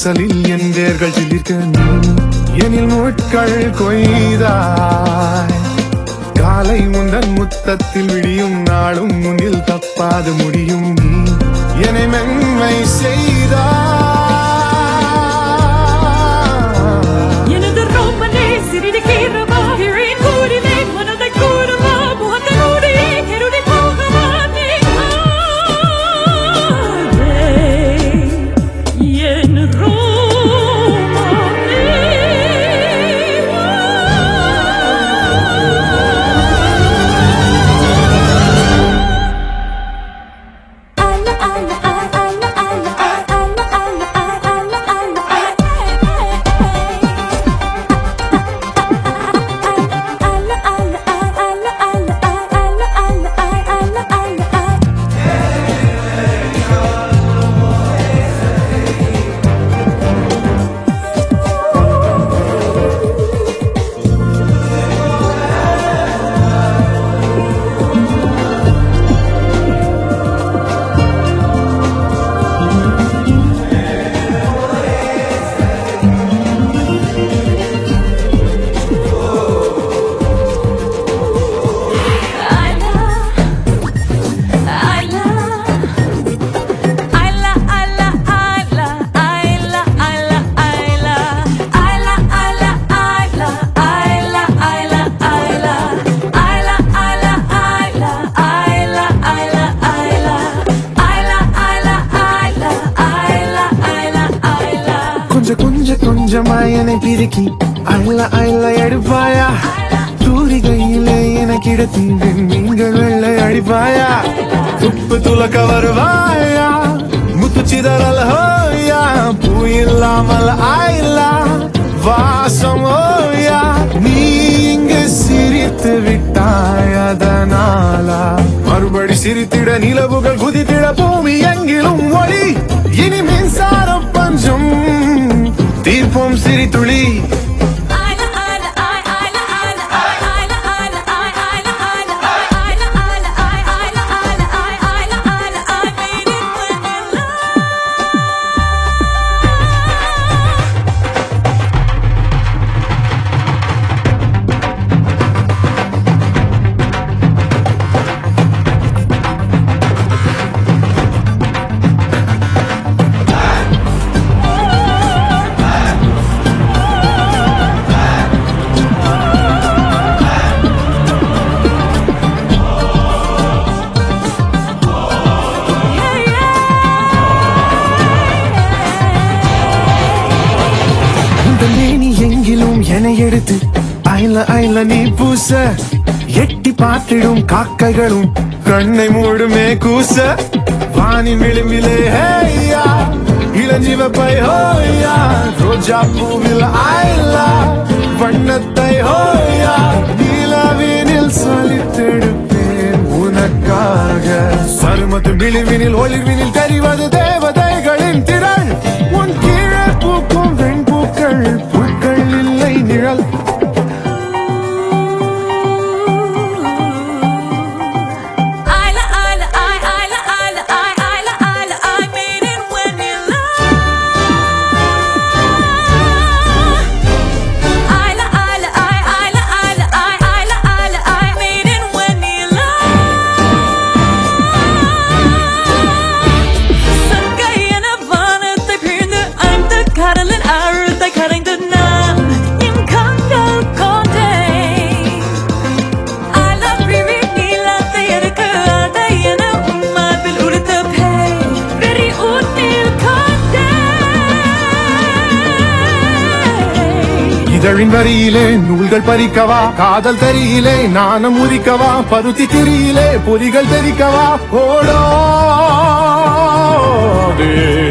வாசலில் என் வேர்கள் சிலிர்க்க நீ எனில் முட்கள் கொய்தாய் காலை முந்தன் முத்தத்தில் விடியும் நாளும் முன்னில் தப்பாது முடியும் நீ என்னை மென்மை செய்தாய் எனது ரோமனே சிறிது கீரவா இழையின் கூடிலே மனதை கூறவா முகத்தை மூடி கருடி போகவா நீ ஆவே என் ரோமனே கொஞ்ச கொஞ்ச கொஞ்சமாய் என்னை பிரிக்கி அள்ள அள்ள எடுப்பாயா தூரிகையிலே எனக்கு இடத்தி நீங்கள் வெள்ளை அடிப்பாயா உப்பு துலக்க வருவாயா முத்து சிதறல் ஹோயா பூ இல்லாமல் ஆயில்லா வாசம் ஓயா நீ இங்கு சிரித்து விட்டாய் அதனாலா மறுபடி சிரித்திட நிலவுகள் குதித்திட பூமி எங்கிலும் ஒளி இனி மின்சாரம் பஞ்சம் தீர்ப்போம் சிரித்துளி இந்த மேனி எங்கிலும் என எடுத்து ஐல ஐல நீ பூச எட்டி பார்த்திடும் காக்கைகளும் கண்ணை மூடுமே கூச வானி விளிம்பிலே ஹேயா இளஞ்சிவப்பை ஹோயா ரோஜா பூவில் ஆயிலா வண்ணத்தை ஹோயா நீலவினில் சொலித்தெடுப்பேன் உனக்காக சருமத்து விளிம்பினில் ஒளிர்வினில் தெரிவது தேவதைகளின் திரள் உன் கீழே பூக்கும் வெண்பூக்கள் பூக்கள் இல்லை நிழல் கடலின் ஆழத்தை கரைந்து நான் என் கண்கள் கொண்டேன் I love Riri நீலத்தை எடுக்க அதை என உன் மார்பில் உடுத்த பேய் வெறி உன்னில் கொண்டேன் இதழின் வரியிலே நூல்கள் பறிக்கவா காதல் தரியிலே நாணம் உரிக்கவா பருத்தி திரியிலே பொறிகள் தெரிக்கவா ஓடோ